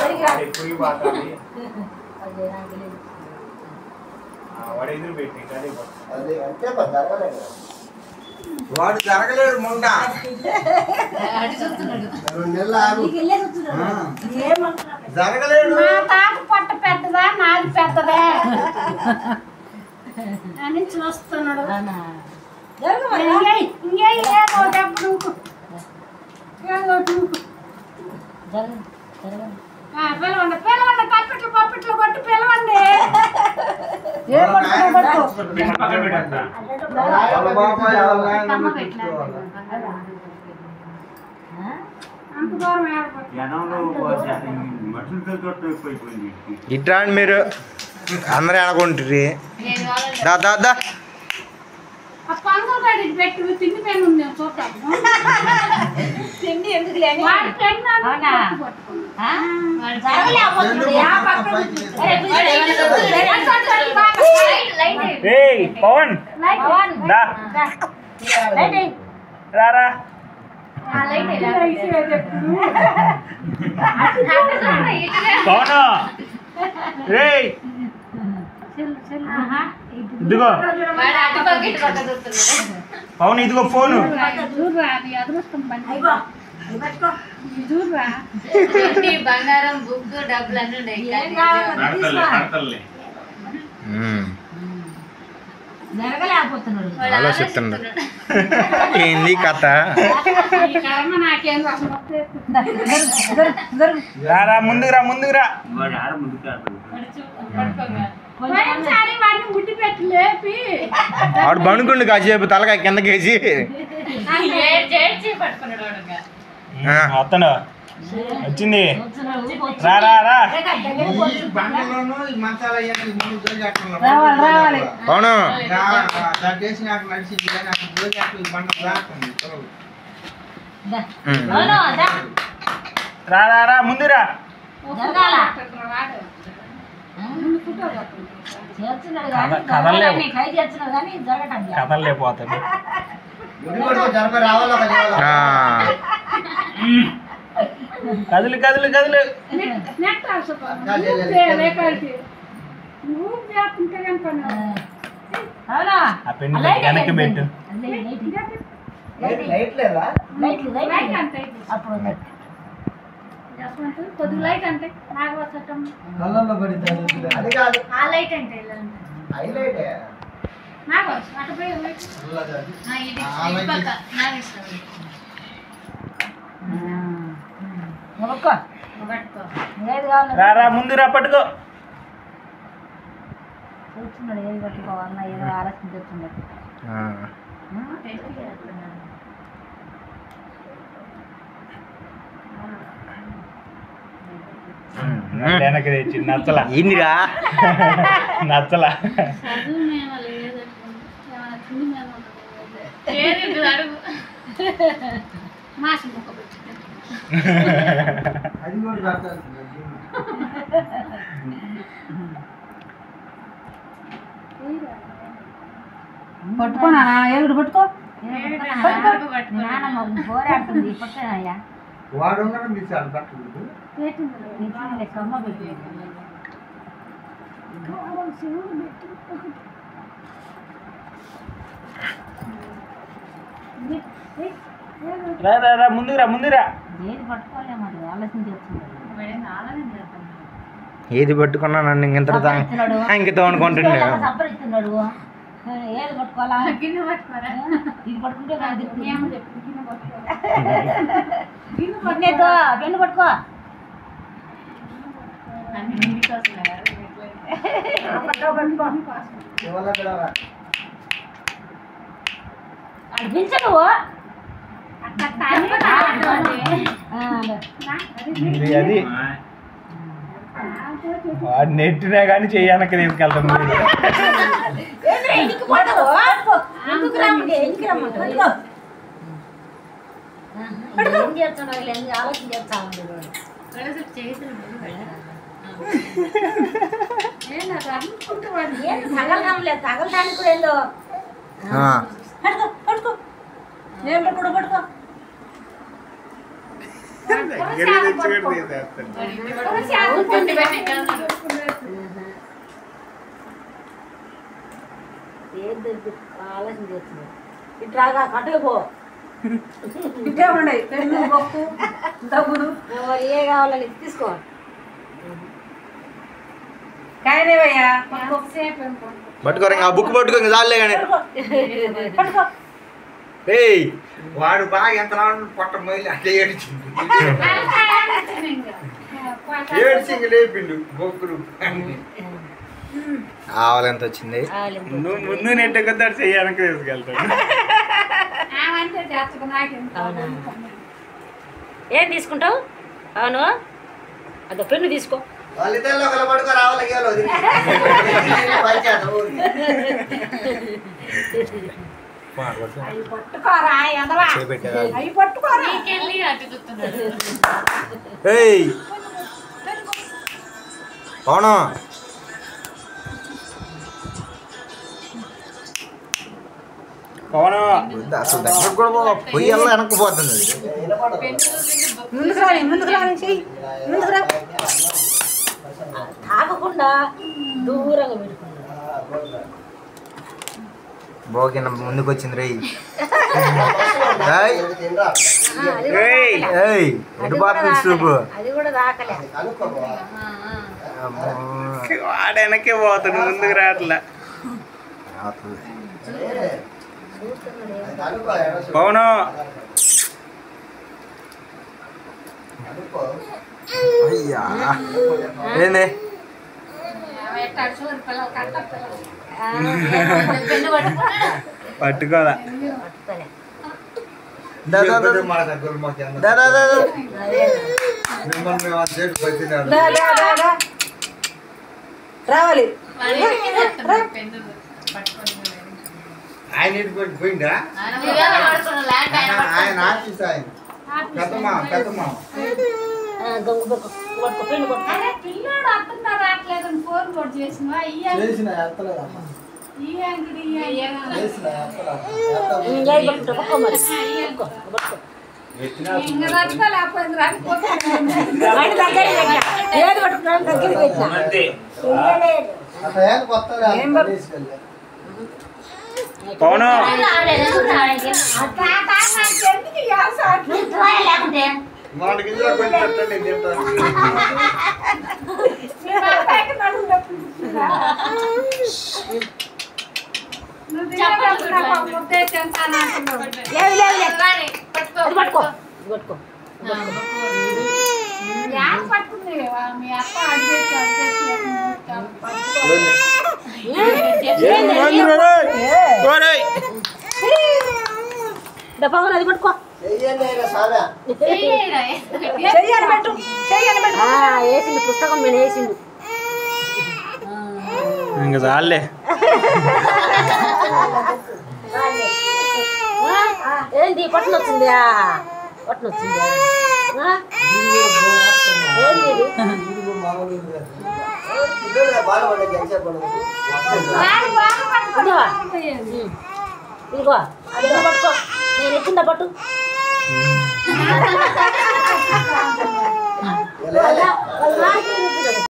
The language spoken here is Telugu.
వాడు ఎప్పుడు పోతుంది వాడు ఎదురు పెట్టి అదే పోతుంది. అది అంతే మరి జరగలేదు వాడు జరగలేడు ముండ రెండు నెలలు ఆగు జరగలేడు మా తాత పొట్ట పెద్దదా నాది పెద్దదా అని చూస్తున్నాడు ఇంకే ఇంకే ఏదో దెబ్బ నువ్వు ఏదో నువ్వు ఆ, పిలవండి పిలవండి పప్పిట్లు పప్పిట్లు కొట్టి పిలవండి ఏ పట్టుకో పట్టుకో పెట్టి పక్కన పెట్టేస్తా. వాళ్ళ బాబాయ్ వాళ్ళ ఆయన కమ్మ పెట్టుకోవాలి. అంత దూరం ఏడపట్టు జనంలో మనుషులతో చోట ఎక్కువైపోయింది ఇట్రా అండి మీరు అందరూ ఎలాగుంటుంది దా దా దా ఆ పందులు కాడికి పెట్టి తిండి పైన ఉంది నేను చూద్దాం తిండి ఎందుకు లేని వాడి పెన్ను అంతా అవునా? పట్టుకున్నాడు. అటు, అటు, అటు, బాగా. ఏయ్ పవన్ దా రారా ఇసురే చెప్తున్నా. పవన్ రేయ్ ఆహా. ఇదిగో పవన్ ఇదిగో ఫోను చూడురా నీ అదృష్టం బండి ఇది చూడురా బంగారం బుక్ డబ్బులు అన్నీ ఉన్నాయి మ్మ్. జరగలేకపోతున్నాడు ఆలోచిస్తున్నాడు ఏంది కథ ఈ కర్మ నాకేం అసలు వస్తే రారా ముందుకు రా ముందుకు రా వాడు ఆడ ముందుకు ఆడతాడు. పోయినసారి వాడిని ముడ్డి పెట్టి లేపి ఆడు బండుకుండు కాసేపు తలకాయ కిందకేసి పట్టుకున్నాడు వాడుగా. ఆ. వస్తాను వచ్చింది రా రా రా ఈ బండలోను ఈ మంచాలు అయ్యాక ముందు జోగి అక్కడ రావాలి. అవును దట్టేసి నాకు నడిచింది కానీ అక్కడ జోగి అక్కడ ఈ బండ దాకుంది మ్మ్. అవును, దా. రా రా రా ముందు రా జరగాల. వాడు ముందు ఫోటో పట్టుకుంటాడు. చేస్తున్నాడు కథ- కానీ కథలు లేవు. జరగటానికి ట్రై చేస్తున్నాడు కానీ జరగటం లేదు. కథలు లేకపోతుంది ముడి కొడుకో జరప రావాలా ఆ. కదులు కదులు కదులు నెట్ నెట్ అవసరం. నా చెల్లెలు. ఊపితే లేకాడికి. నువ్వు చేస్తుంటే కానీ పని అవ్వదు. అవునా? ఆ పెన్ను లైట్ వెనక్కి వేయండి. పెట్టు లైట్, లైట్. లైట్ లైట్ లేదా లైట్లు, లైట్లు. లైట్ అంటే ఇది. అప్పుడు ఉంది. చేస్తామంటే కొద్దిగా లైట్ అంటే నాకు వచ్చటం కళ్ళల్లో పడింది అది కాదు ఆ లైట్ అంటే ఇలా అంటే. హైలైట్ నాకు వచ్చు అటు పోయి లైట్ ఆ, ఇది ఆ, ఈ లైట్. పక్క. నాకు ఇష్టం. పట్టుకో. పట్టుకో. ఏది కావాలి రా రా ముందు రా పట్టుకో కూర్చున్నాడు ఏది పట్టుకోవాలన్నా ఏదో ఆలోచన చేస్తున్నాడు ఆ. మ్మ్. వెనక్కి తెచ్చి నచ్చలా ఏందిరా నచ్చలా చదువు మీద లేదంటే ఏమైనా తిండి మీద ఉంటుంది ఏది ఇది అడుగు. మాసి ముక్క పెట్టి అది కూడా పెట్టాలి పట్టుకోనా ఏడు పట్టుకో పట్టుకో. నానమ్మ పోరాడుతుంది పట్టుకోనయ్యా వాడు ఉండడం తీసి అది పెట్టకూడదు పెట్టింది కమ్మ పెట్టి శివుడు పెట్టి ఒకటి. ఇది, ఏయ్, ఏదో రా రా రా ముందుకు రా ముందుకు రా ఏది పట్టుకోలే మరి ఆలోచన చేస్తున్నాడు ఏది పట్టుకున్నా నన్ను ఇంకెంత ఇంకెతో అనుకుంటుండే సంపరిస్తున్నాడు ఏది పట్టుకోవాలా గిన్నె పట్టుకోరా ఇది పట్టుకుంటే నాకు తిరుగుతుంది. ఏమో చెప్పు గిన్నె పట్టుకోరా గిన్నెతో పెన్ను పట్టుకో ఇవాళ కూడా రా. అది పిలిచు నువ్వు అట్లా టైం కాదు. ఆ, ఇది అది వాడు నెట్టినా కానీ చెయ్యనకి తీసుకెళ్తాం ఏంద్రా, ఇంటికి పోతావు? ఎందుకు రమ్మంటే, ఎందుకు రమ్మంటావు? ఇదిగో. ఆహా, ఏం చేస్తున్నావు వీళ్ళు ఎందుకు ఆలోచన చేస్తా ఉన్నాడు వాడు. ఏంటి అది అనుకుంటున్నాడు. ఏంది తగలడం లేదు తగలడానికి కూడా ఏందో ఆ. పట్టుకో పట్టుకో ఏం పట్టుకో పట్టుకో దగ్గర తెచ్చి కూడా తీసేస్తాను ఏం తెలిపి ఆలోచన చేస్తుంది ఇట్లాగా కట్టుకు పో ఇట్టే ఉన్నాయి పెన్ను బొక్కు డబ్బులు మరి ఏ కావాలని తీసుకో కాయలేవయ్యా పట్టుకోరు ఇంకా ఆ బుక్ పట్టుకో ఇంకా చాలే కానీ పట్టుకో ఏయ్ వాడు బాగా ఎంత పొట్ట మొయిలి అంటే ఏడిచింది ఏడిచింది లేపిండు బొక్కులు ఆవలి ఎంత వచ్చింది ఆలింపు. నువ్వు ముందు నెట్టే కొద్ది అటు చెయ్యడానికి తీసుకెళ్తాను అవునా ఏం తీసుకుంటావు అవును అదో పెన్ను తీసుకో వాళ్ళిద్దరిలో ఒకరు పడుకో రావాలి గేలో పంచాయతీ ఊరికి అవి పట్టుకోరా ఎదవా చేపెట్టేదా అవి పట్టుకోరా ఏయ్ అవును పవనం వద్దు, అసలు దగ్గర కూడా పో. పొయ్యి అలా వెనక్కి పోతుంది అది ముందుకు రాని ముందుకు రాని చెయ్యి ముందుకు రా తాగకుండా దూరంగా పెట్టుకున్నాడు బోకిన ముందుకు వచ్చింది రేయ్ ఏయ్, తినరా అది కూడా ఏయ్. తాకలే. ఏయ్ అది ఎటు కూడా పోతుంది చూపు తాకలే. అది కూడా తాకలే కనుక్కో అమ్మో. వాడు వెనక్కి పోతాడు ముందుకు రావట్లే అవుతుంది. కనుక్కో ఎడసు. పవనం కనుక్కో అయ్యా ఏంది ఆ, పెన్ను పట్టుకో పట్టుకోదా పట్టుకోలే దా, దా, దా. మా దగ్గర మాకు ఎంత దా, దా, దా, దా. అదే మిమ్మల్ని మేము అంతసేపు పట్టినాడు దా, దా, దా, దా. రావాలి ఆయన ఇటు పోయి పోయిందా ఆయన ఆఫీస్ ఆయన పెద్దమా పెద్దమా ఆ, గంగు పట్టుకో పట్టుకో పెన్ను పట్టుకో పిల్లోడు అర్థం రావట్లేదు ఫోన్ కూడా చేసినవా చేసిన ఎత్తలేదమ్మా చేసిన ఎత్తలేదు ఇంకా ఇవి పట్టుకో పట్టుకో మరి పట్టుకో పట్టుకో ఇంకా రట్టుకోలేకపోయింది రాకపోతే వాడి దగ్గర పెట్టినా ఏది పట్టుకున్నాను దగ్గర పెట్టినా అంతే చెయ్యలేదు. అట్లా ఏం కొత్తగా ఏం బ- తీసుకెళ్ళి పవనం ఎందుకు ఈ ఆశ? మనకి ఇందులో కొంచెం పెట్టండి తింటాను మీ అబ్బాయికి నడుము నొప్పి పుట్టిందా? నువ్వు తినేటప్పుడు నాకు ఒక ముద్ద వేసి తింటాను అంటున్నావు. లేదు లేదు లేదు అది పట్టుకో ఇది పట్టుకో యాడ పట్టుకుంది వా- మీ అత్త అడిగేసి అడిగేసి పట్టుకో. పవన్ అది పట్టుకో చెయ్యండి అయినా సారా చెయ్యాలి పెట్టు చెయ్యాలి పెట్టు ఆ, వేసిండు పుస్తకం మీద వేసిండు ఇంకా చాలే ఆ, ఏంది పట్టున వచ్చిందా పట్టున వచ్చిందా ఆ? ఏంది ఇది? ఇద్దరు బాగా పడేది ఎంతసేపు పడదు దాన్ని బాగా పట్టుకో. ఇదిగో. ఉమ్. ఇదిగో అది కూడా పట్టుకో నేను ఎత్తుందా పట్టు ఇలా వాళ్ళు రాత్రి ఎత్తుతారు.